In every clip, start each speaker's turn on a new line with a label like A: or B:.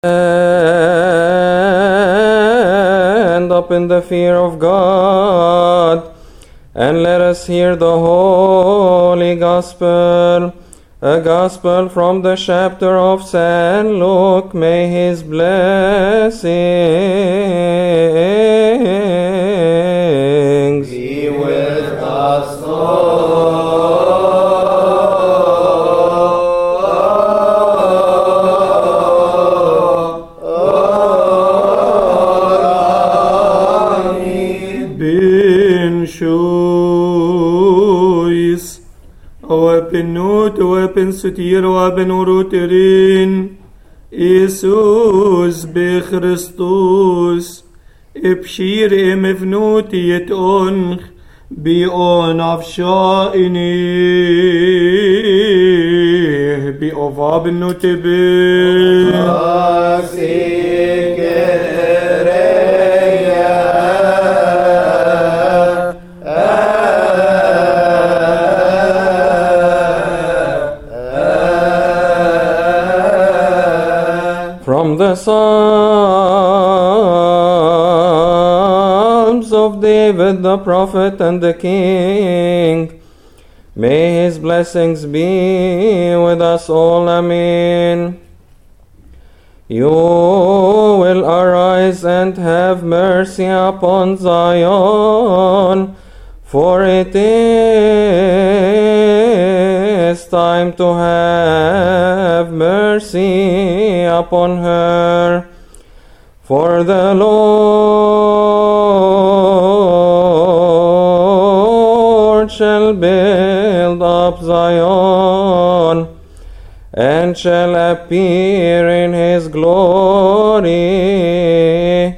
A: stand up in the fear of God and let us hear the holy gospel. A gospel from the chapter of St. Luke. May his blessings
B: Be with us,
C: بين شويس وبن نوت وبن ستير وبن روترين إيسوس بخريستوس ابشير ام فنوت يتونخ بيون افشائني بأوفاب النوتبين
A: from the Psalms of David the prophet and the king. May his blessings be with us all. Amen. You will arise and have mercy upon Zion, for it is time to have mercy upon her. For the Lord shall build up Zion and shall appear in his glory.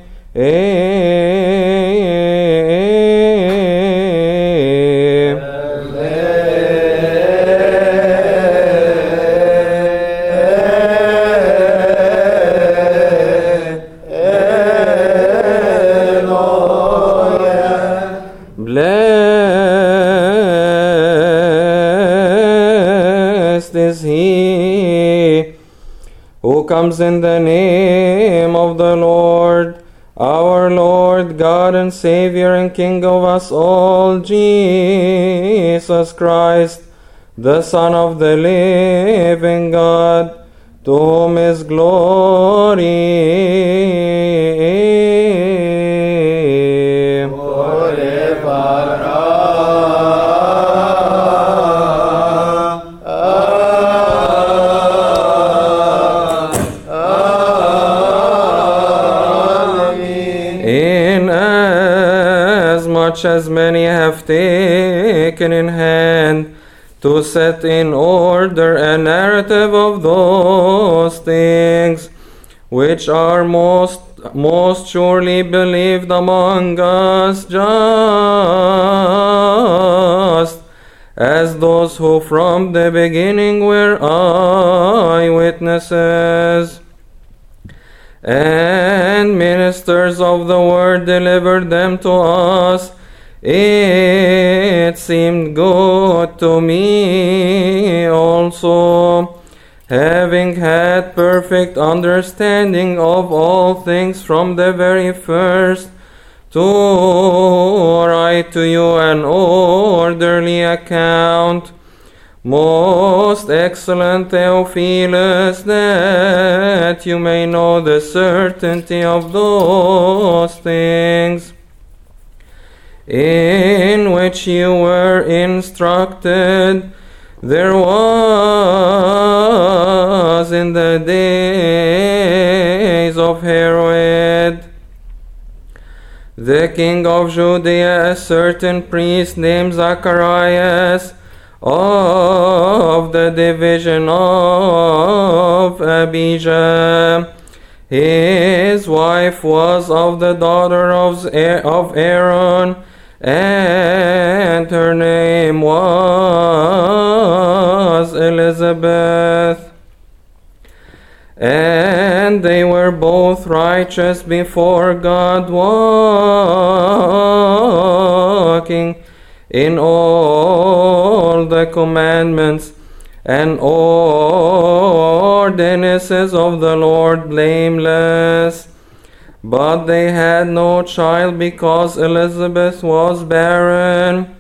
A: Blessed is he who comes in the name of the Lord, our Lord, God and Savior and King of us all, Jesus Christ, the Son of the living God, to whom is glory. In as much as many have taken in hand to set in order a narrative of those things which are most most surely believed among us just as those who from the beginning were eyewitnesses and ministers of the word delivered them to us. It seemed good to me also, having had perfect understanding of all things from the very first, to write to you an orderly account most excellent Theophilus, that you may know the certainty of those things in which you were instructed. There was in the days of Herod the king of Judea a certain priest named Zacharias of the division of Abijah. His wife was of the daughter of of Aaron, and her name was Elizabeth. And they were both righteous before God, walking in all the commandments and ordinances of the Lord blameless. But they had no child because Elizabeth was barren,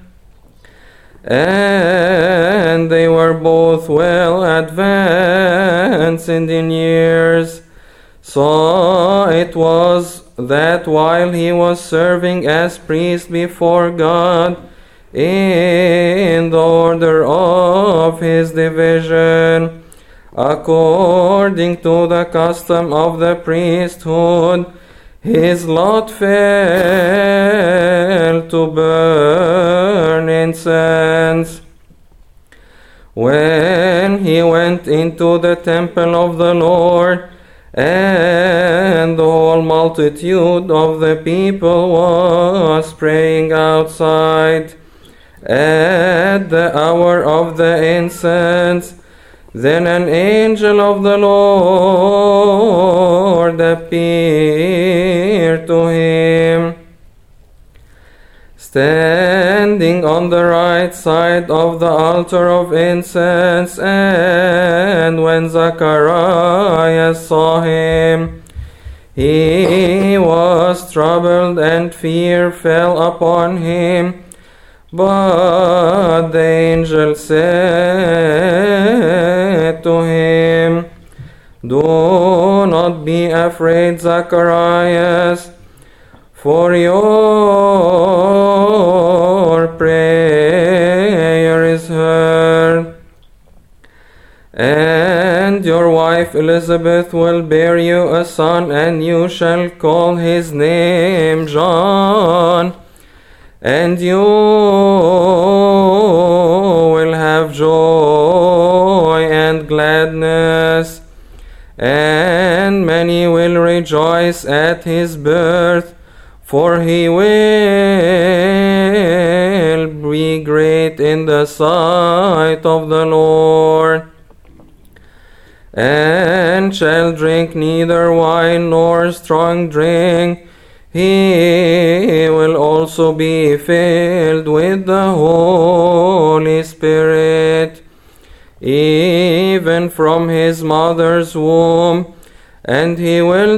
A: and they were both well advanced in years. So it was that while he was serving as priest before God, in the order of his division, according to the custom of the priesthood, his lot fell to burn incense. When he went into the temple of the Lord, and the whole multitude of the people was praying outside at the hour of the incense. Then an angel of the Lord appeared to him, standing on the right side of the altar of incense. And when Zacharias saw him, he was troubled, and fear fell upon him. But the angel said to him, Do not be afraid, Zacharias, for your prayer is heard. And your wife Elizabeth will bear you a son, and you shall call his name John and you will have joy and gladness, and many will rejoice at his birth, for he will be great in the sight of the Lord. And shall drink neither wine nor strong drink, he will also be filled with the Holy Spirit, even from his mother's womb, and he will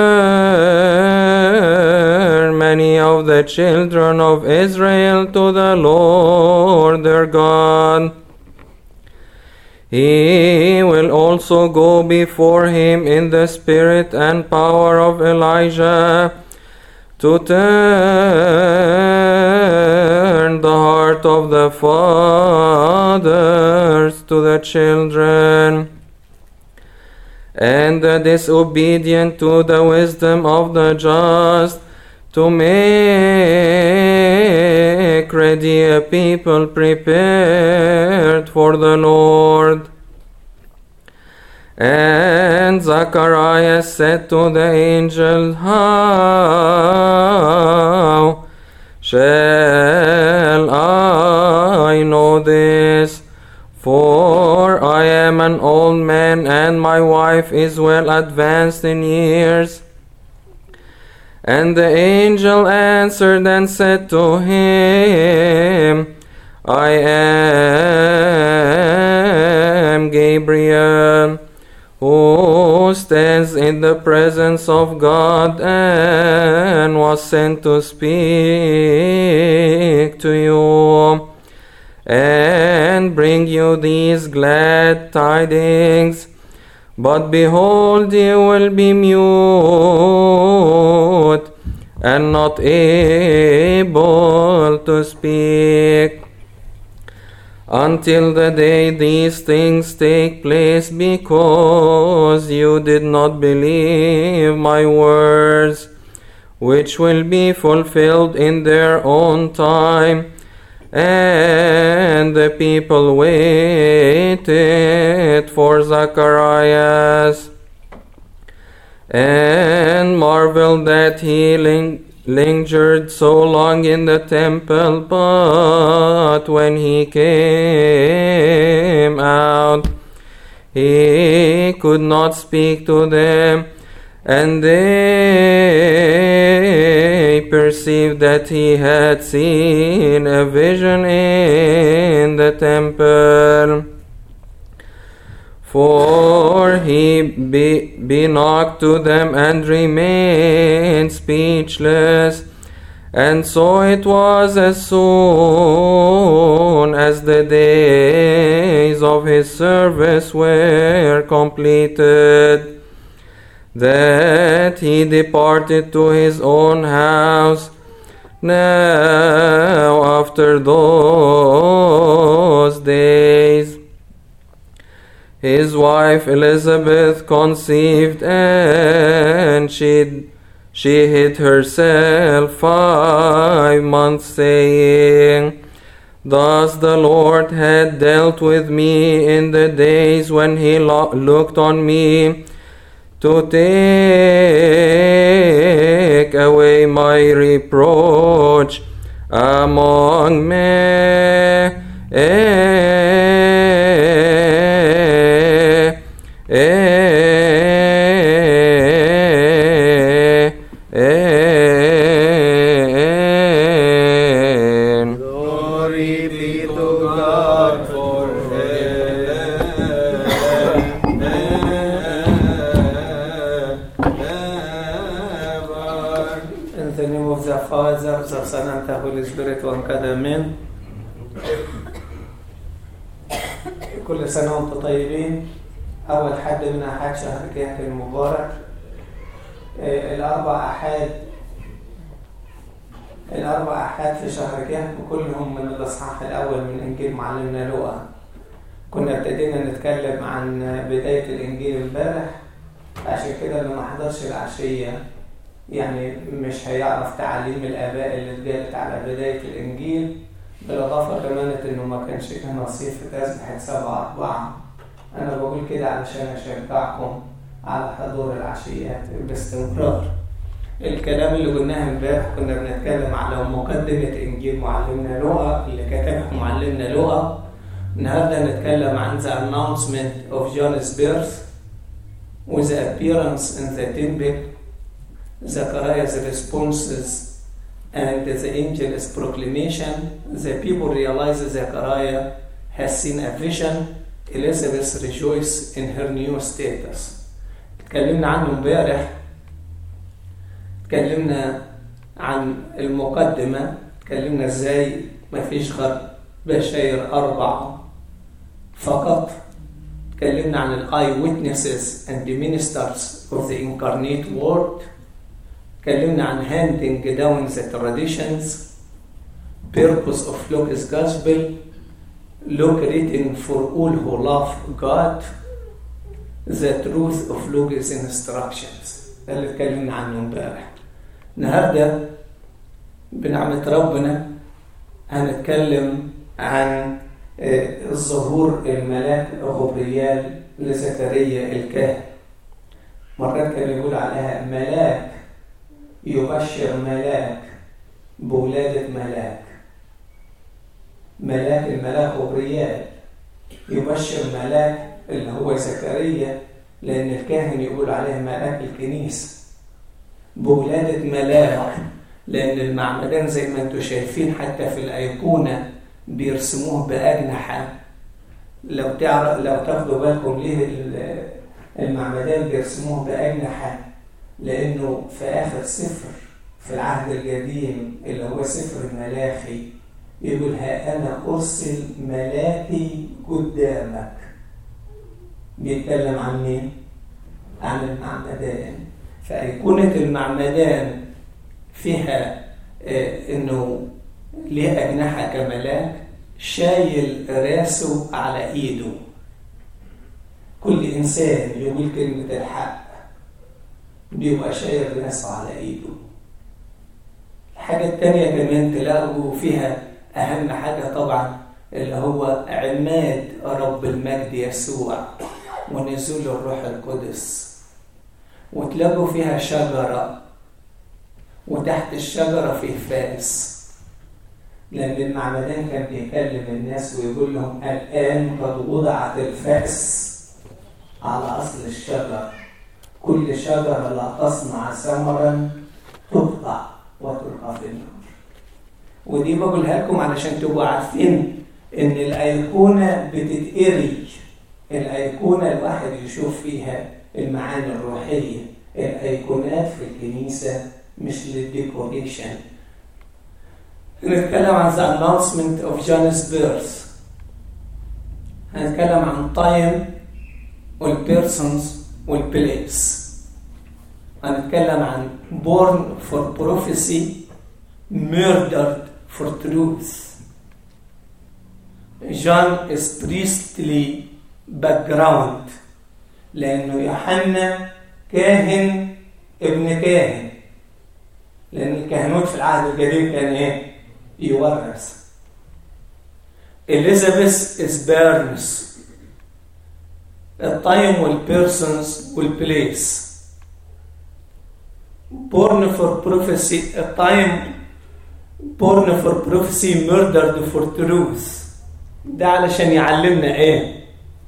A: turn many of the children of Israel to the Lord their God. He will also go before him in the spirit and power of Elijah to turn the heart of the fathers to the children, and the disobedient to the wisdom of the just, to make ready a people prepared for the Lord. And Zacharias said to the angel, How shall I know this? For I am an old man, and my wife is well advanced in years. And the angel answered and said to him, I am Gabriel who stands in the presence of God and was sent to speak to you and bring you these glad tidings. But behold, you will be mute and not able to speak until the day these things take place, because you did not believe my words, which will be fulfilled in their own time. And the people waited for Zacharias and marveled that he ling- lingered so long in the temple, but when he came out, he could not speak to them, and they perceived that he had seen a vision in the temple. For he be, be knocked to them and remained speechless. And so it was as soon as the days of his service were completed that he departed to his own house. Now, after those days, his wife Elizabeth conceived and she, she hid herself five months, saying, Thus the Lord had dealt with me in the days when he lo- looked on me to take away my reproach among men.
B: Glory be to God forever.
D: In the name of the Father, the Son, and the Holy Spirit, one God, Amen. كل سنة وانتم طيبين أول حد من أحد شهر كهك المبارك آه، الأربع أحاد الأربع أحاد في شهر كهك كلهم من الإصحاح الأول من إنجيل معلمنا لوقا كنا ابتدينا نتكلم عن بداية الإنجيل امبارح عشان كده اللي ما حضرش العشية يعني مش هيعرف تعاليم الآباء اللي اتقالت على بداية الإنجيل بالإضافة كمان إنه ما كانش له نصيب في تسبحة سبعة أربعة أنا بقول كده علشان أشجعكم على حضور العشيات باستمرار الكلام اللي قلناه امبارح كنا بنتكلم على مقدمة إنجيل معلمنا لوقا اللي كتبه معلمنا لوقا النهارده هنتكلم عن the announcement of John's birth with the appearance in the temple Zachariah's responses and the angel's proclamation, the people realize Zechariah has seen a vision. Elizabeth rejoices in her new status. اتكلمنا عنه امبارح اتكلمنا عن المقدمة اتكلمنا ازاي مفيش غير بشاير أربعة فقط اتكلمنا عن الاي witnesses and the ministers of the incarnate word اتكلمنا عن handing down the traditions purpose of Luke's gospel Luke written for all who love God the truth of Luke's instructions ده اللي اتكلمنا عنه امبارح النهارده بنعمة ربنا هنتكلم عن آه، ظهور الملاك غبريال لزكريا الكاهن مرات كان يقول عليها ملاك يبشر ملاك بولادة ملاك ملاك الملاك غبريال يبشر ملاك اللي هو زكريا لأن الكاهن يقول عليه ملاك الكنيسة بولادة ملاك لأن المعمدان زي ما انتم شايفين حتى في الأيقونة بيرسموه بأجنحة لو تعرف لو تاخدوا بالكم ليه ال- المعمدان بيرسموه بأجنحة لأنه في آخر سفر في العهد القديم اللي هو سفر الملاخي يقول ها أنا أرسل ملاكي قدامك بيتكلم عن مين؟ عن المعمدان فأيقونة المعمدان فيها آه، إنه ليه أجنحة كملاك شايل راسه على إيده كل إنسان يقول كلمة الحق بيبقى شايل راسه على إيده الحاجة التانية كمان تلاقوا فيها أهم حاجة طبعا اللي هو عماد رب المجد يسوع ونزول الروح القدس وتلاقوا فيها شجرة وتحت الشجرة فيه فاس لأن المعمدان كان بيكلم الناس ويقول لهم الآن قد وضعت الفأس على أصل الشجر كل شجرة لا تصنع ثمرا تقطع وتلقى في النار ودي بقولها لكم علشان تبقوا عارفين إن الأيقونة بتتقري الأيقونة الواحد يشوف فيها المعاني الروحية الأيقونات في الكنيسة مش للديكوريشن نتكلم عن the announcement of John's birth هنتكلم عن time والبيرسونز والبليس هنتكلم عن born for prophecy murdered for truth John is priestly background لأنه يوحنا كاهن ابن كاهن لأن الكهنوت في العهد القديم كان إيه؟ يورث إليزابيث is Burns التايم والبيرسونز والبليس born for prophecy التايم born for prophecy murdered for truth ده علشان يعلمنا ايه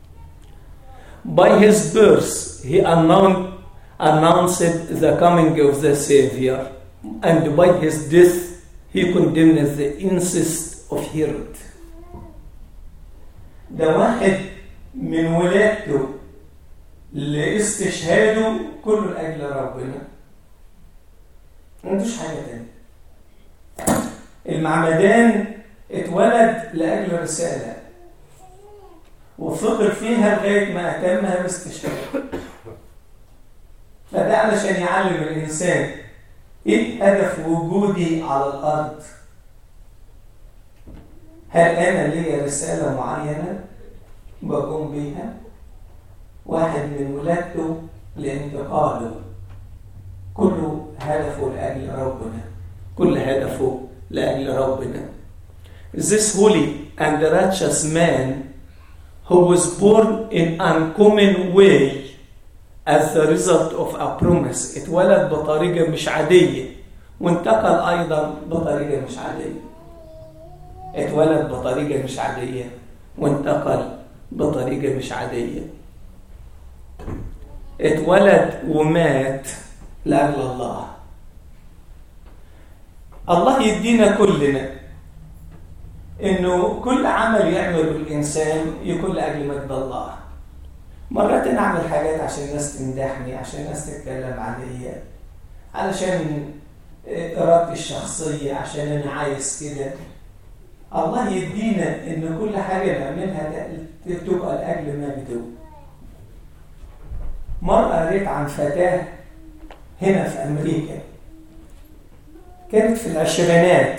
D: by his birth he announced, announced the coming of the savior and by his death he condemned the incest of Herod ده واحد من ولادته لاستشهاده كله لأجل ربنا ما عندوش حاجة تانية المعمدان اتولد لأجل رسالة وفضل فيها لغاية ما أتمها باستشهاد فده علشان يعلم الإنسان إيه هدف وجودي على الأرض هل أنا لي رسالة معينة بقوم بيها واحد من ولادته لانتقاله كله هدفه لأجل ربنا كل هدفه لأجل ربنا This holy and righteous man who was born in uncommon way as the result of a promise اتولد بطريقة مش عادية وانتقل أيضا بطريقة مش عادية اتولد بطريقة مش عادية وانتقل بطريقة مش عادية اتولد ومات لأجل الله الله يدينا كلنا انه كل عمل يعمله الانسان يكون لاجل مجد الله مرات انا اعمل حاجات عشان الناس تمدحني عشان الناس تتكلم عليا علشان ارادتي الشخصيه عشان انا عايز كده الله يدينا ان كل حاجه نعملها تبقى لاجل مجده مره قريت عن فتاه هنا في امريكا كانت في العشرينات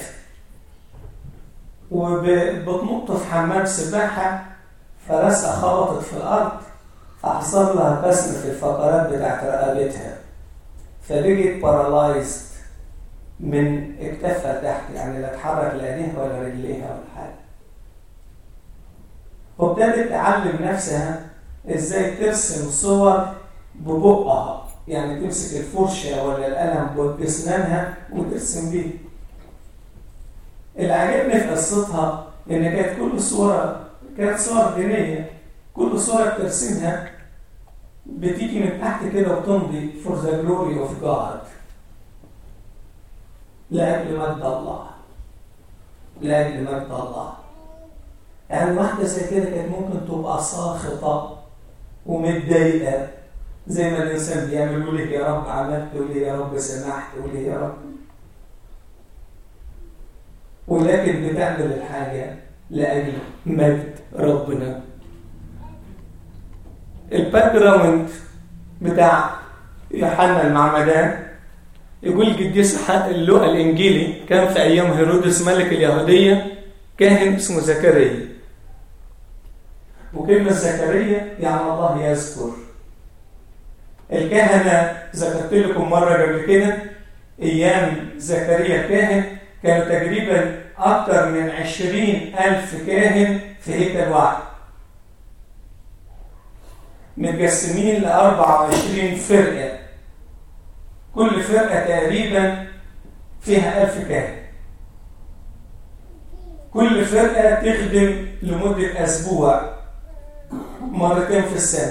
D: وبتنط في حمام سباحة فراسها خبطت في الأرض فحصل لها كسر في الفقرات بتاعت رقبتها فبقت بارالايزد من اكتافها تحت يعني لا تحرك لا ايديها ولا رجليها ولا حاجة وابتدت تعلم نفسها ازاي ترسم صور ببقها يعني تمسك الفرشة ولا القلم بأسنانها وترسم بيه اللي عجبني في قصتها ان كانت كل صوره كانت صور دينيه كل صوره بترسمها بتيجي من تحت كده وتمضي for the glory of God لاجل مجد الله لاجل مجد الله يعني واحده زي كده كانت ممكن تبقى ساخطه ومتضايقه زي ما الانسان بيعمل يقول لك يا رب عملت يقول لي يا رب سمحت يقول لي يا رب ولكن بتعمل الحاجة لأجل مجد ربنا الباك جراوند بتاع يوحنا المعمدان يقول القديس اللوقا الإنجيلي كان في أيام هيرودس ملك اليهودية كاهن اسمه زكريا وكلمة زكريا يعني الله يذكر الكهنة ذكرت لكم مرة قبل كده أيام زكريا كاهن كانوا تقريبا أكثر من عشرين ألف كاهن في هيكل واحد متقسمين لأربعة وعشرين فرقة كل فرقة تقريبا فيها ألف كاهن كل فرقة تخدم لمدة أسبوع مرتين في السنة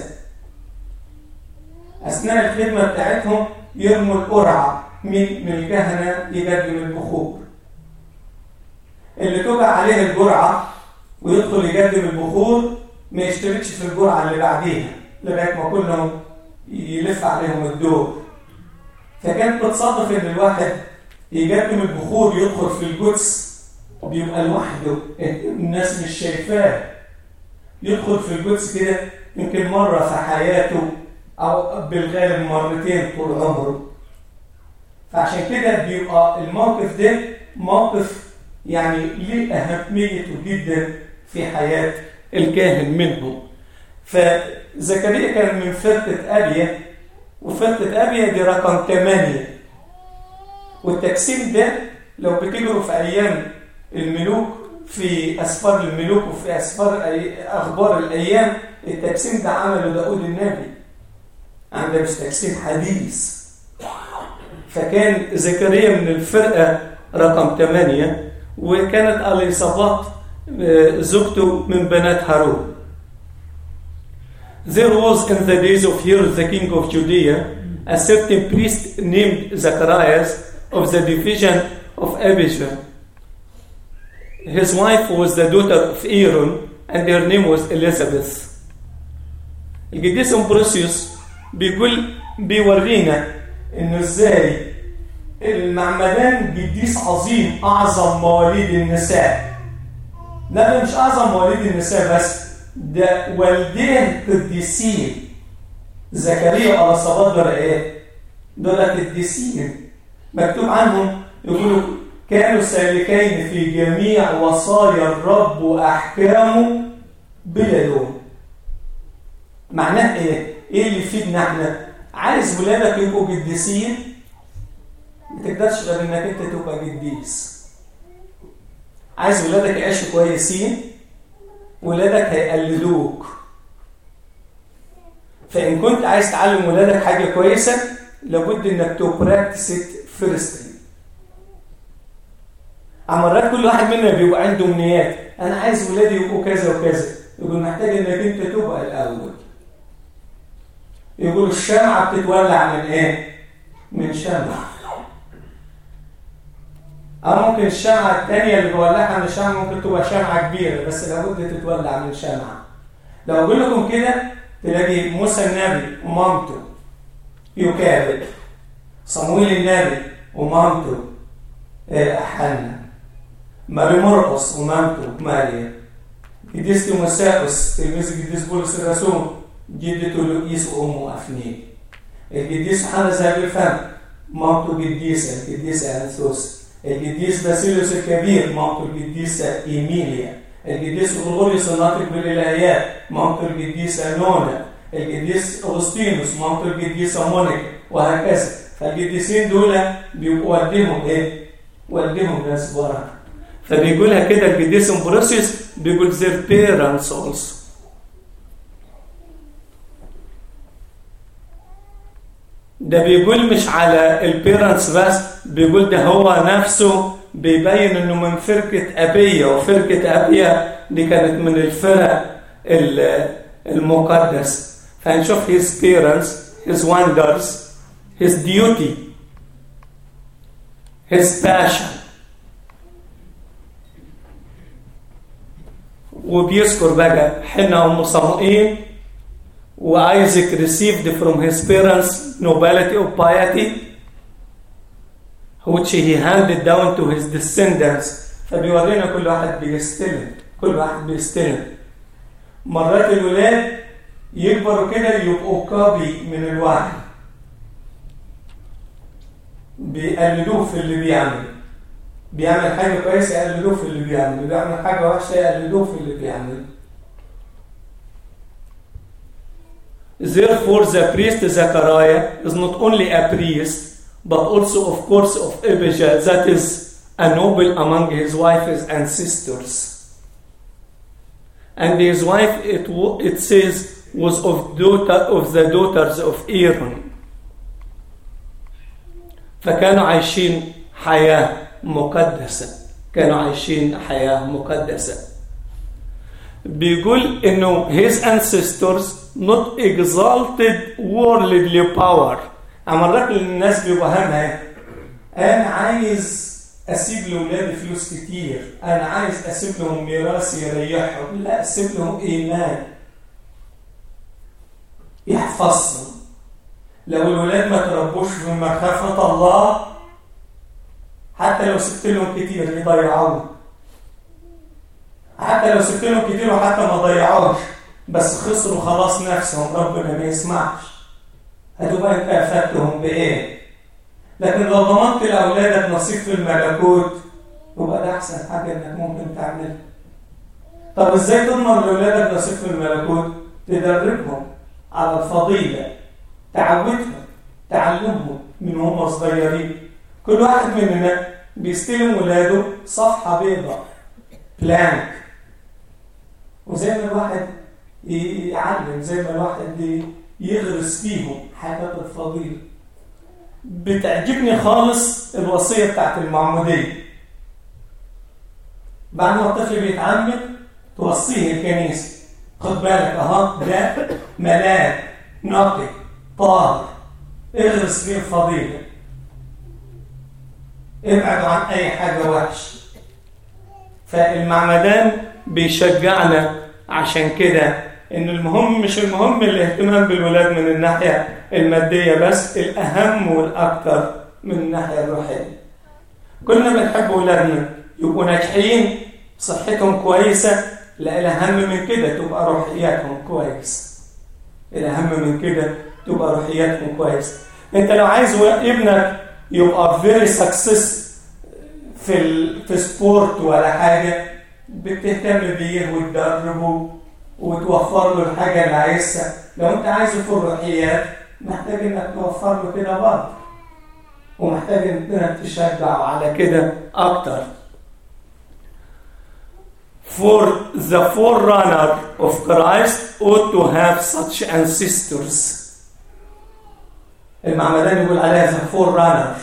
D: أثناء الخدمة بتاعتهم يرموا القرعة من الكهنة يقدم البخور اللي توجع عليه الجرعة ويدخل يقدم البخور ما يشتركش في الجرعة اللي بعديها لغاية ما كلهم يلف عليهم الدور فكانت بتصادف ان الواحد يقدم البخور يدخل في القدس بيبقى لوحده الناس مش شايفاه يدخل في القدس كده يمكن مرة في حياته أو بالغالب مرتين طول عمره فعشان كده بيبقى الموقف ده موقف يعني ليه أهميته جدا في حياة الكاهن منهم فزكريا كان من فرقة أبيا وفرقة أبيا دي رقم 8 والتقسيم ده لو بتجروا في أيام الملوك في أسفار الملوك وفي أسفار أخبار الأيام التقسيم ده عمله داود النبي عندنا مش تقسيم حديث فكان زكريا من الفرقة رقم 8 وكانت اليصابات زوجته من بنات هارون There was in the days of Herod the king of Judea a certain priest named Zacharias of the division of Abijah. His wife was the daughter of Aaron and her name was Elizabeth. القديس امبروسيوس بيقول بيورينا انه ازاي المعمدان قديس عظيم اعظم مواليد النساء لا ده مش اعظم مواليد النساء بس ده والدين قديسين زكريا والصباط دول ايه؟ دول قديسين مكتوب عنهم يقولوا كانوا سالكين في جميع وصايا الرب واحكامه بلا لوم معناه ايه؟ ايه اللي يفيدنا احنا؟ عايز ولادك يبقوا قديسين ما تقدرش غير انك انت تبقى قديس عايز ولادك يعيشوا كويسين ولادك هيقلدوك فإن كنت عايز تعلم ولادك حاجة كويسة لابد إنك تو براكتس ات فيرستلي مرات كل واحد منا بيبقى عنده امنيات انا عايز ولادي يبقوا كذا وكذا يقول محتاج انك انت تبقى الاول يقول الشمعة بتتولع من ايه من شمعة أو ممكن الشمعة الثانية اللي بولعها من الشمعة ممكن تبقى شمعة كبيرة بس لابد تتولع من شمعة لو أقول لكم كده تلاقي موسى النبي ومامته يكابد صمويل النبي ومامته حنا ماري مرقص ومامته ماريا قديس تيموساوس تلميذ القديس بولس الرسول جدته لؤيس وامه افنين القديس حنا ذهب الفم مامته قديسه القديسه انثوس القديس باسيليوس الكبير مامته القديسه ايميليا القديس غرغوريوس الناطق بالالهيات مامته القديسه نونا القديس اغسطينوس مامته القديسه مونيكا وهكذا فالقديسين دول بيبقوا والدهم ايه؟ والدهم ناس بركه فبيقولها كده القديس امبروسيوس بيقول their parents also ده بيقول مش على البيرنتس بس بيقول ده هو نفسه بيبين انه من فرقة أبية وفرقة أبية دي كانت من الفرق المقدس فهنشوف his parents his wonders his duty his passion وبيذكر بقى حنا ام صموئيل وإيزاك received from his parents nobility of piety which he handed down to his descendants فبيورينا كل واحد بيستلم كل واحد بيستلم مرات الولاد يكبروا كده يبقوا كابي من الواحد بيقلدوه في اللي بيعمل بيعمل حاجة كويسة يقلدوه في اللي بيعمل بيعمل حاجة وحشة يقلدوه في اللي بيعمل Therefore, the priest Zechariah is not only a priest, but also, of course, of Abijah, that is a noble among his wives and sisters. And his wife, it, it says, was of, daughter, of the daughters of Aaron. فكانوا عايشين حياة مقدسة كانوا عايشين حياة مقدسة بيقول انه his ancestors not exalted worldly power مرات الناس بيبقى همها انا عايز اسيب لاولادي فلوس كتير انا عايز اسيب لهم ميراث يريحهم لا اسيب لهم ايمان يحفظهم لو الولاد ما تربوش في مخافة الله حتى لو سبت لهم كتير يضيعوه حتى لو سبت لهم كتير وحتى ما ضيعوش بس خسروا خلاص نفسهم ربنا ما يسمعش هتبقى انت افدتهم بايه لكن لو ضمنت لاولادك نصيب في الملكوت يبقى ده احسن حاجه انك ممكن تعملها طب ازاي تضمن لاولادك نصيب في الملكوت تدربهم على الفضيله تعودهم تعلمهم من هم صغيرين كل واحد مننا بيستلم ولاده صفحه بيضاء بلانك وزي ما الواحد يعلم زي ما الواحد يغرس فيهم حاجات الفضيله بتعجبني خالص الوصيه بتاعت المعموديه بعد ما الطفل بيتعمد توصيه الكنيسه خد بالك اهو ده ملاك نقي طاهر اغرس فيه الفضيله ابعدوا عن اي حاجه وحشه فالمعمدان بيشجعنا عشان كده ان المهم مش المهم الاهتمام بالولاد من الناحيه الماديه بس الاهم والاكثر من الناحيه الروحيه كلنا بنحب ولادنا يبقوا ناجحين صحتهم كويسه لا الاهم من كده تبقى روحياتهم كويس الاهم من كده تبقى روحياتهم كويس انت لو عايز ابنك يبقى فيري سكسس في ال... في سبورت ولا حاجه بتهتم بيه وتدربه وتوفر له الحاجه اللي عايزها لو انت عايزه في الروحيات محتاج انك توفر له كده برضه ومحتاج انك تشجعه على كده اكتر For the forerunner of Christ ought to have such ancestors. المعمدان يقول عليها the forerunner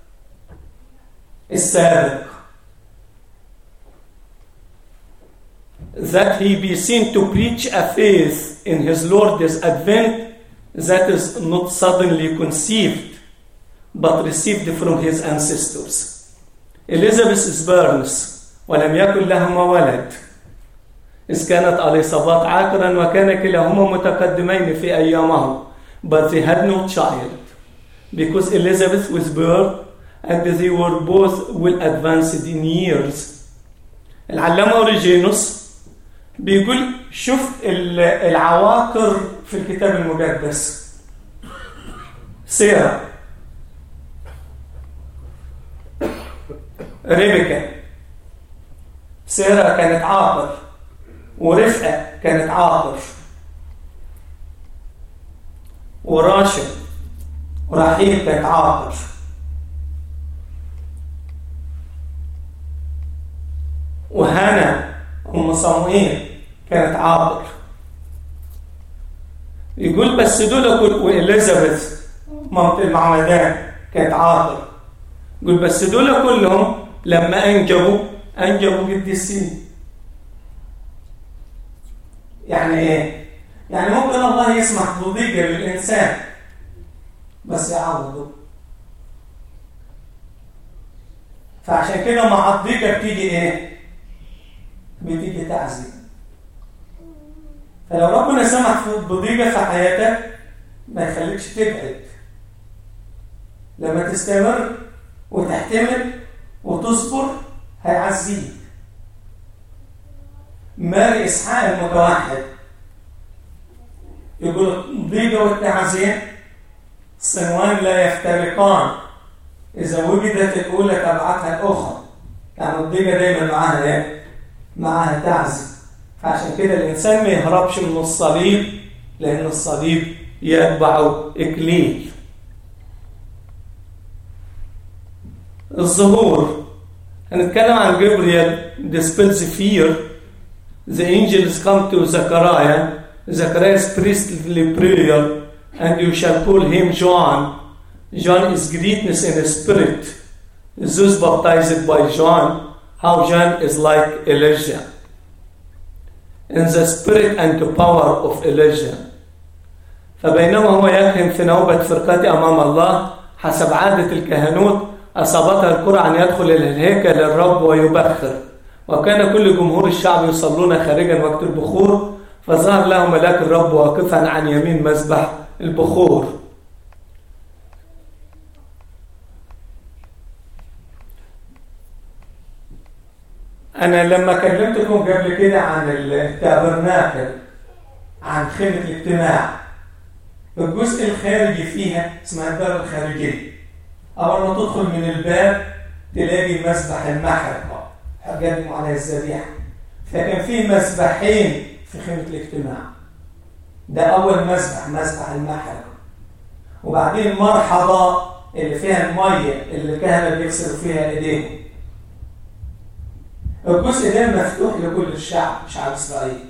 D: السابق that he be seen to preach a faith in his Lord's advent that is not suddenly conceived but received from his ancestors. Elizabeth Burns ولم يكن لهما ولد إذ كانت أليصابات عاقرا وكان كلاهما متقدمين في أيامهم but they had no child because Elizabeth was born and they were both well advanced in years العلامة أوريجينوس بيقول شوف العواقر في الكتاب المقدس سيرة ريبكا سيرة كانت عاقر ورفقة كانت عاقر وراشد ورحيل كانت عاقر وهنا أم صموئيل كانت عاقر يقول بس دول كل وإليزابيث مامة المعمدان كانت عاقر يقول بس دول كلهم لما أنجبوا أنجبوا قديسين يعني إيه؟ يعني ممكن الله يسمح بضيقة للإنسان بس يعوضه فعشان كده مع الضيقة بتيجي إيه؟ بتيجي تعزي فلو ربنا سمح بضيقة في حياتك ما يخليكش تبعد لما تستمر وتحتمل وتصبر هيعزيك ماري إسحاق المتوحد يقول الضيقة والتعزية صنوان لا يفترقان إذا وجدت الأولى تبعتها الأخرى يعني الضيقة دايما معاها إيه؟ معاها تعزي فعشان كده الإنسان ما يهربش من الصليب لأن الصليب يتبعه إكليل الظهور هنتكلم عن جبريل dispels fear the angels come to Zechariah Zechariah's priestly prayer and you shall call him John John is greatness in spirit those baptized by John how John is like Elijah in the spirit and the power of Elijah فبينما هو يكهن في نوبة فرقته أمام الله حسب عادة الكهنوت أصابتها القرى أن يدخل إلى الهيكل الرب ويبخر وكان كل جمهور الشعب يصلون خارجا وقت البخور
C: فظهر له ملاك الرب واقفا عن يمين مذبح البخور أنا لما كلمتكم قبل كده عن التابرناكل عن خيمة الاجتماع الجزء الخارجي فيها اسمها الدار الخارجية أول ما تدخل من الباب تلاقي مسبح المحرقة هقدم على الذبيحة فكان في مسبحين في خيمة الاجتماع ده أول مسبح مسبح المحرقة وبعدين المرحضة اللي فيها المية اللي الكهنة بيغسلوا فيها إيديهم الجزء ده مفتوح لكل الشعب شعب إسرائيل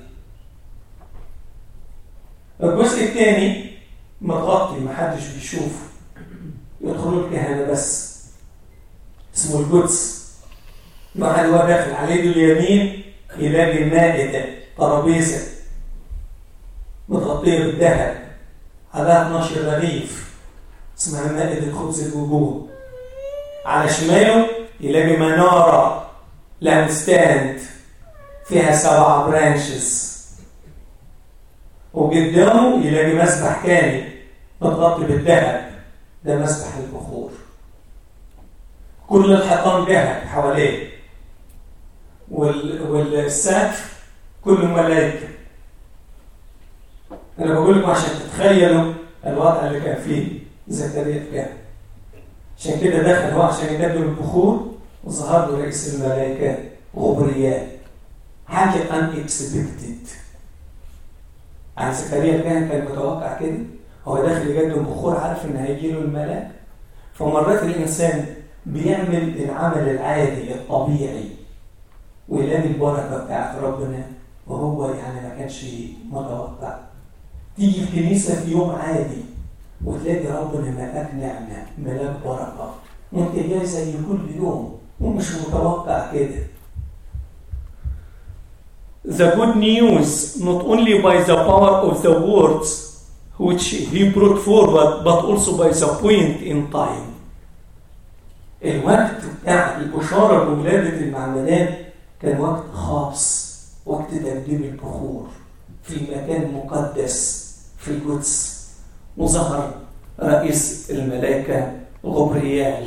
C: الجزء الثاني متغطي محدش بيشوفه يدخلوا الكهنة بس اسمه القدس الواحد هو داخل على يده اليمين يلاقي مائدة ترابيزة متغطية بالذهب عليها 12 رغيف اسمها مائدة خبز الوجوه على شماله يلاقي منارة لها ستاند فيها سبعة برانشز وقدامه يلاقي مسبح تاني متغطي بالذهب ده مسبح البخور كل الحيطان ذهب حواليه وال... والسقف كله ملائكة أنا بقول لكم عشان تتخيلوا الوضع اللي كان فيه زكريا كان عشان كده دخل هو عشان يقدم البخور وظهر له رئيس الملائكة غبريال حاجة unexpected عن زكريا كان كان متوقع كده هو داخل يقدم بخور عارف ان هيجي له الملاك فمرات الانسان بيعمل العمل العادي الطبيعي ويلاقي البركه بتاعت ربنا وهو يعني ما كانش متوقع تيجي الكنيسه في يوم عادي وتلاقي ربنا ملاك نعمه ملاك بركه وانت جاي زي كل يوم ومش متوقع كده
E: The good news, not only by the power of the words which he brought forward, but also by the point in time.
D: الوقت بتاع البشارة بولادة المعمدان كان وقت خاص وقت تقديم البخور في مكان مقدس في القدس وظهر رئيس الملائكة غبريال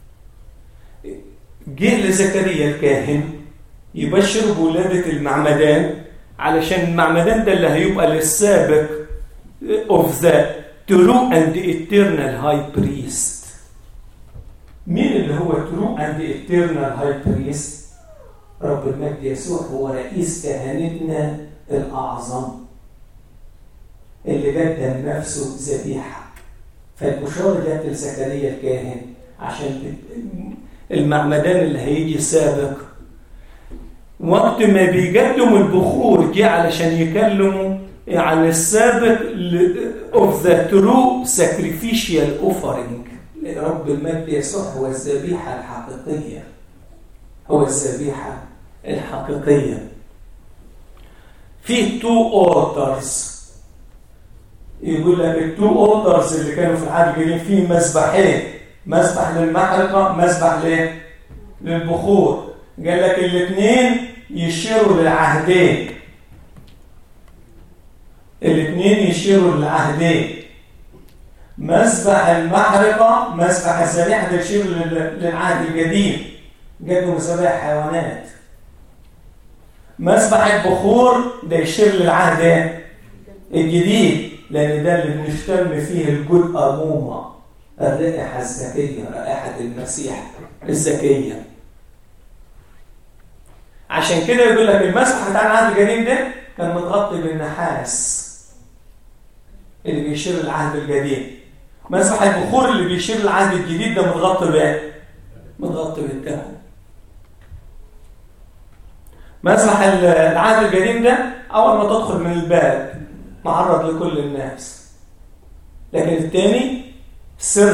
E: جه لزكريا الكاهن يبشر بولادة المعمدان علشان المعمدان ده اللي هيبقى للسابق of the true and eternal high priest
D: مين اللي هو true and eternal high priest رب المجد يسوع هو رئيس كهنتنا الأعظم اللي قدم نفسه ذبيحة فالبشارة جت لزكريا الكاهن عشان
E: المعمدان اللي هيجي سابق وقت ما بيقدموا البخور جه علشان يكلموا عن السابق of the true sacrificial offering
D: رب المجد يسوع هو الذبيحة الحقيقية هو الذبيحة الحقيقية
E: في تو اوترز
D: يقول لك التو اوترز اللي كانوا في العهد القديم في مسبحين مسبح للمحرقة مسبح ليه؟ للبخور قال لك الاثنين يشيروا للعهدين الاثنين يشيروا للعهدين مسبح المحرقة مسبح الذبيحة ده يشير للعهد القديم قدموا ذبائح حيوانات مسبح البخور ده يشير للعهد الجديد لأن ده اللي بنشتم فيه الجود أمومة الرائحة الزكية رائحة المسيح الزكية عشان كده يقول لك المسبح بتاع العهد القديم ده كان متغطي بالنحاس اللي بيشير للعهد القديم مسبح البخور اللي بيشير للعهد الجديد ده متغطي بايه؟ متغطي بالذهب مسبح العهد القديم ده اول ما تدخل من الباب معرض لكل الناس لكن الثاني سر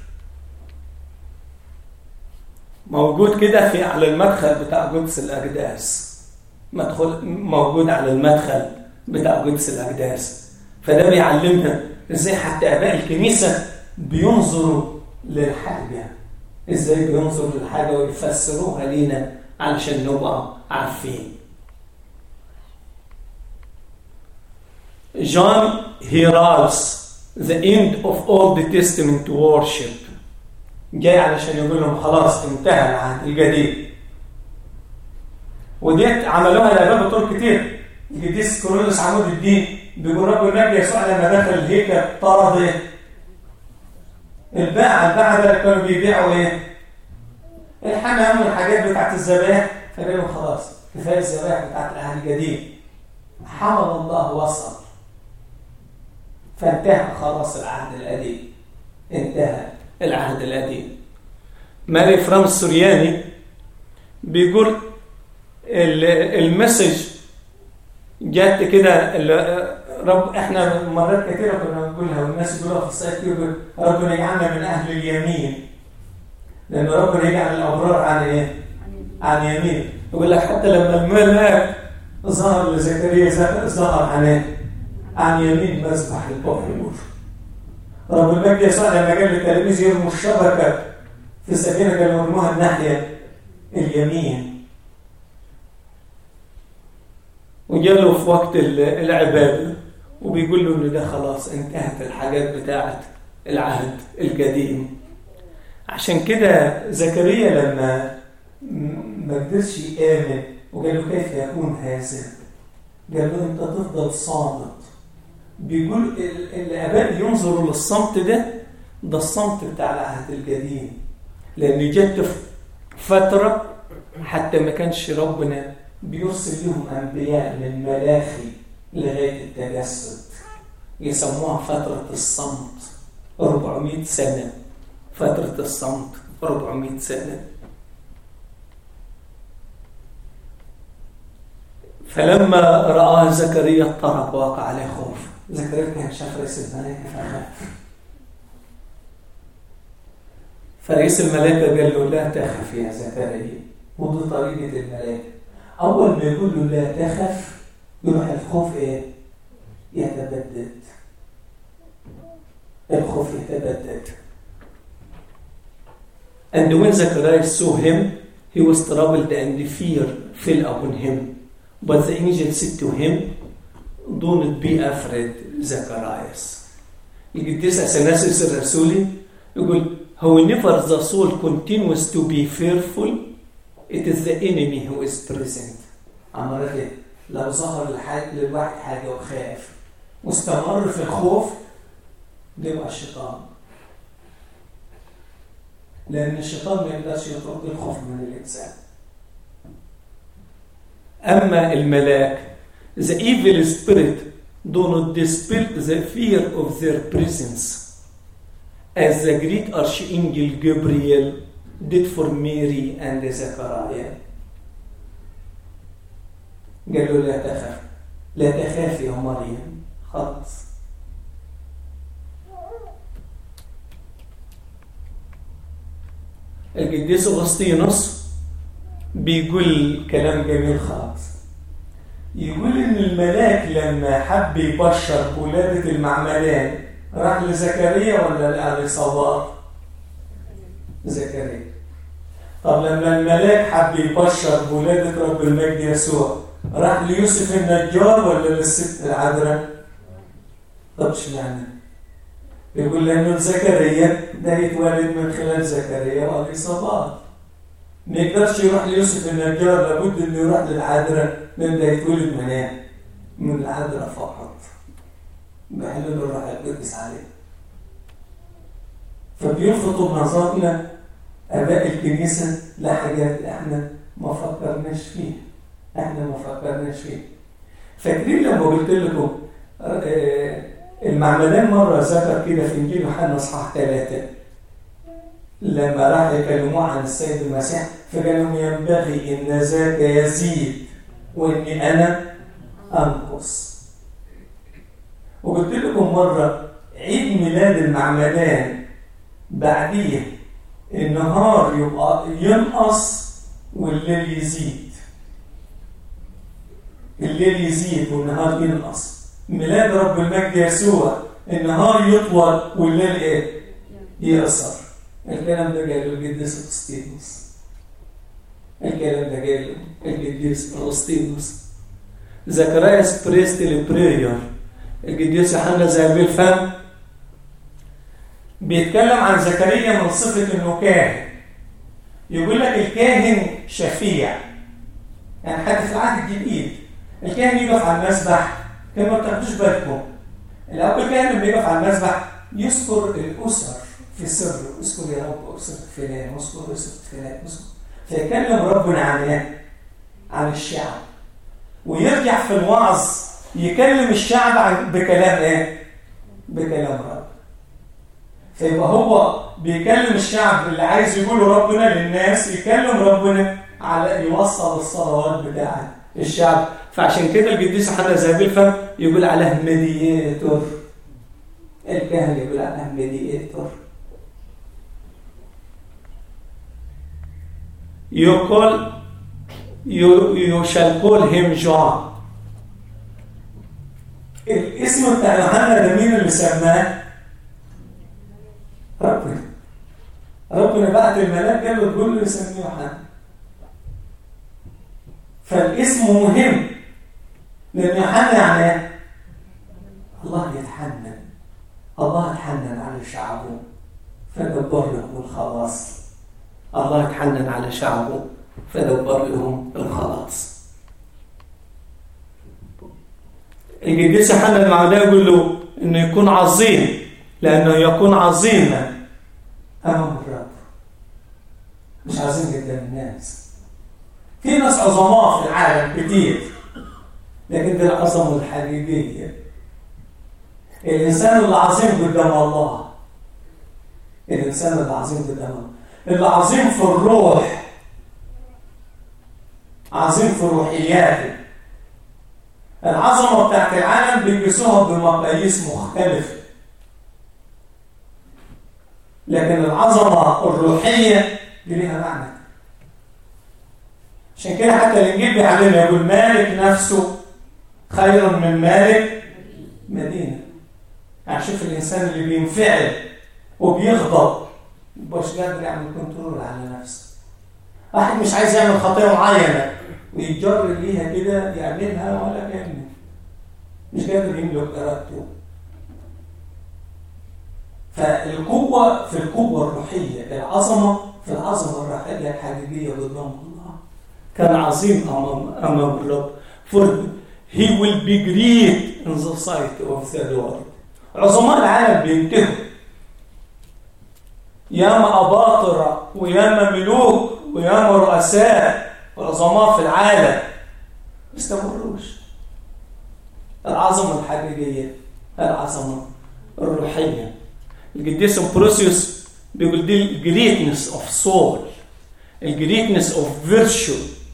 D: موجود كده في على المدخل بتاع قدس الاقداس مدخل موجود على المدخل بتاع قدس الاقداس فده بيعلمنا ازاي حتى اباء الكنيسه بينظروا للحاجه ازاي بينظروا للحاجه ويفسروها لينا علشان نبقى عارفين
E: John heralds the end of Old Testament worship جاي علشان يقول لهم خلاص انتهى العهد الجديد وديت عملوها الاباء بطرق كتير القديس كورنثوس عمود الدين بيقول النبي يسوع لما دخل الهيكل طرد ايه؟ الباعة الباعة ده كانوا بيبيعوا ايه؟ الحمام والحاجات بتاعت الذبائح فقال لهم خلاص كفايه الذبائح بتاعت العهد الجديد حمل الله وصل فانتهى خلاص العهد القديم انتهى العهد القديم ماري فرام السورياني بيقول المسج جات كده رب احنا مرات كثيره كنا بنقولها والناس يقولوها في الصيف يقول ربنا يجعلنا من اهل اليمين لان ربنا يجعل الابرار عن ايه؟ عن يمين يقول لك حتى لما الملاك ظهر لزكريا ظهر عن ايه؟ عن يمين مذبح البحر رب المجد يسوع لما قال للتلاميذ يرموا الشبكه في السفينه كانوا يرموها الناحيه اليمين وجاله في وقت العباده وبيقول له ان ده خلاص انتهت الحاجات بتاعت العهد القديم عشان كده زكريا لما ما قدرش يامن وقال له كيف يكون هذا؟ قال له انت تفضل صامت بيقول الاباء ينظروا للصمت ده ده الصمت بتاع العهد القديم لان جت فتره حتى ما كانش ربنا بيرسل لهم انبياء من ملاخي لغايه التجسد يسموها فتره الصمت 400 سنه فتره الصمت 400 سنه فلما رآه زكريا اضطرب وقع عليه خوف زكريا كان شاف رئيس الملائكة فخاف فرئيس الملائكة قال له لا تخف يا زكريا ودي طريقة الملائكة أول ما يقول له لا تخف يروح الخوف إيه؟ يتبدد الخوف يتبدد And when Zacharias saw him, he was troubled and fear fell upon him. But the angel said to him, Do not be afraid, Zacharias. القديس أثناسيوس الرسولي يقول However the soul continues to be fearful, it is the enemy who is present. عمال ايه؟ لو ظهر لحاجة للواحد حاجة وخاف واستمر في الخوف ده يبقى الشيطان. لأن الشيطان ما يقدرش يطرد الخوف من الإنسان. أما الملاك the evil spirit do not dispel the fear of their presence as the Greek archangel Gabriel did for Mary and Zechariah. قال له لا تخف لا تخافي يا مريم خلاص القديس اغسطينوس بيقول كلام جميل خالص يقول ان الملاك لما حب يبشر بولادة المعمدان راح لزكريا ولا لأليصابات؟ زكريا طب لما الملاك حب يبشر بولادة رب المجد يسوع راح ليوسف النجار ولا للست العذراء؟ طب اشمعنى؟ يقول لأنه زكريا ده يتولد من خلال زكريا وأليصابات ما يقدرش يروح ليوسف النجار لابد انه يروح للعذراء لان ده يتولد من ايه؟ من العذراء فقط بحلول الروح القدس عليه فبيلفتوا بنظرنا اباء الكنيسه لحاجات احنا ما فكرناش فيها احنا ما فكرناش فيها فاكرين لما قلت لكم المعمدان مره ذكر كده في انجيل يوحنا اصحاح ثلاثه لما راح يكلموه عن السيد المسيح فقال لهم ينبغي ان ذاك يزيد واني انا انقص وقلت لكم مره عيد ميلاد المعمدان بعديه النهار يبقى ينقص والليل يزيد الليل يزيد والنهار ينقص ميلاد رب المجد يسوع النهار يطول والليل ايه يقصر الكلام ده قاله القديس اغسطينوس الكلام ده قاله القديس اغسطينوس زكرياس بريست البرير القديس يوحنا ذهبي الفم بيتكلم عن زكريا من صفة انه كاهن يقول لك الكاهن شفيع يعني حتى في العهد الجديد الكاهن يقف على المسبح كما ما بتاخدوش بالكم الاول كان لما يقف على المسبح يذكر الاسر في سر اذكر يا رب اسره فلان اذكر اسره فلان اذكر فيكلم ربنا عن ايه؟ عن الشعب ويرجع في الوعظ يكلم الشعب عن بكلام ايه؟ بكلام رب فيبقى هو بيكلم الشعب اللي عايز يقوله ربنا للناس يكلم ربنا على يوصل الصلوات بتاعت الشعب فعشان كده القديس حنا ذهبي الفم يقول عليه ميدياتور الكاهن يقول عليه ميدياتور You call you, you shall call him John الاسم بتاع يوحنا ده مين اللي سماه؟ ربنا ربنا بعت الملاك قال له تقول له يسميه يوحنا فالاسم مهم لان يوحنا يعني ايه؟ الله يتحنن الله يتحنن على شعبه فدبر لهم الخلاص الله يتحنن على شعبه فدبر لهم الخلاص القديس يوحنا المعمدان يقول له انه يكون عظيم لانه يكون عظيما امام الرب مش عظيم قدام الناس في ناس عظماء في العالم كتير لكن دي العظمه الحقيقيه الانسان العظيم قدام الله الانسان العظيم قدام الله العظيم في الروح عظيم في روحياته العظمه بتاعت العالم بيقيسوها بمقاييس مختلفه لكن العظمه الروحيه دي ليها معنى عشان كده حتى الانجيل بيعلمنا يقول مالك نفسه خير من مالك مدينه يعني شوف الانسان اللي بينفعل وبيغضب مش قادر يعمل كنترول على نفسه واحد مش عايز يعمل خطيه معينه ويتجر ليها كده يعملها ولا كانه مش قادر يملك ارادته فالقوه في القوه الروحيه العظمه في العظمه الروحيه الحقيقيه قدام الله كان عظيم امام امام الرب for he will be great in the sight of the Lord عظماء العالم بينتهوا ياما أباطرة وياما ملوك وياما رؤساء وعظماء في العالم ما استمروش العظمة الحقيقية العظمة الروحية القديس امبروسيوس بيقول دي الجريتنس اوف سول الجريتنس اوف فيرتشو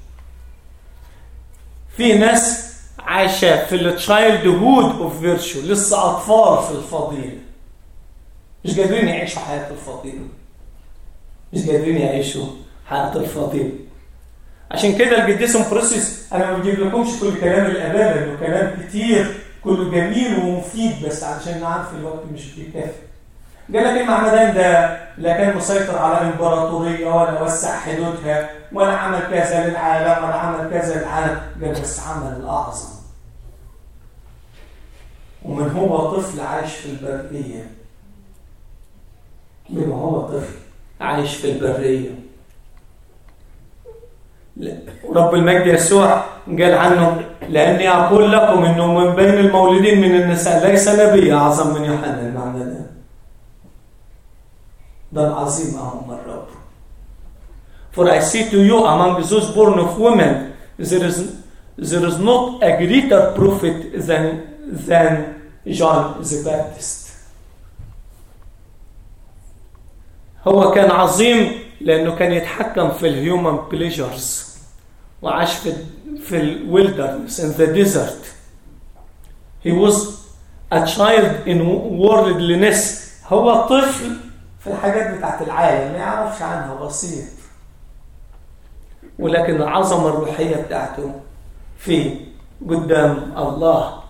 E: في ناس عايشه في التشايلد هود اوف فيرتشو لسه اطفال في الفضيله مش قادرين يعيشوا حياه الفضيله مش قادرين يعيشوا حياه الفضيله عشان كده القديس امبروسيس انا ما بجيب لكمش كل كلام الاباء لانه كلام كتير كله جميل ومفيد بس علشان نعرف الوقت مش بيكفي قال لك المعمدان ده لا كان مسيطر على امبراطوريه ولا وسع حدودها ولا عمل كذا للعالم ولا عمل كذا للعالم قال بس عمل الاعظم ومن هو طفل عايش في البريه من هو طفل عايش في البريه رب المجد يسوع قال عنه لاني اقول لكم انه من بين المولودين من النساء ليس نبي اعظم من يوحنا المعمدان ده العظيم أمام الرب. For I say to you, among those born of women, there is, there is not a greater prophet than, than John the Baptist. هو كان عظيم لأنه كان يتحكم في الهيومن بليجرز وعاش في في الويلدرنس in the desert. He was a child in worldliness. هو طفل في الحاجات بتاعت العالم ما يعرفش عنها بسيط ولكن العظمة الروحية بتاعته في قدام الله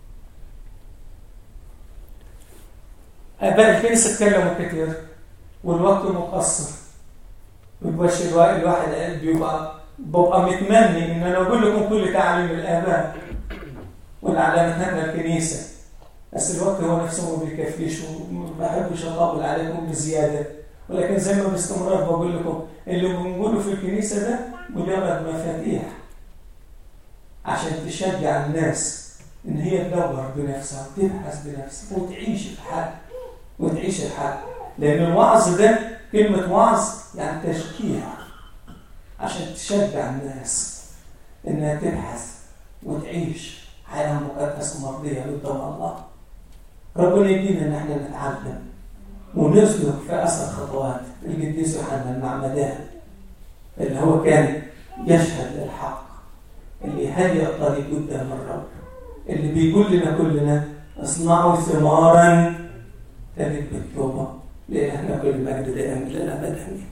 E: آباء الكنيسة اتكلموا كتير والوقت مقصر مبقاش الواحد بيبقى ببقى متمني ان انا اقول لكم كل تعليم الاباء واللي علمتها لنا الكنيسه
C: بس الوقت هو نفسه ما بيكفيش وما بحبش اطول عليكم بزياده ولكن زي ما باستمرار بقول لكم اللي بنقوله في الكنيسه ده مجرد مفاتيح عشان تشجع الناس ان هي تدور بنفسها وتبحث بنفسها وتعيش الحل وتعيش الحل لان الوعظ ده كلمه وعظ يعني تشجيع عشان تشجع الناس انها تبحث وتعيش حياه مقدسه مرضيه قدام الله ربنا يدينا ان احنا نتعلم ونسلك في اثر خطوات القديس يوحنا المعمدان اللي هو كان يشهد للحق اللي يهيئ الطريق قدام الرب اللي بيقول لنا كلنا اصنعوا ثمارا تلد بالتوبه لان احنا كل مجد دائما لنا بدني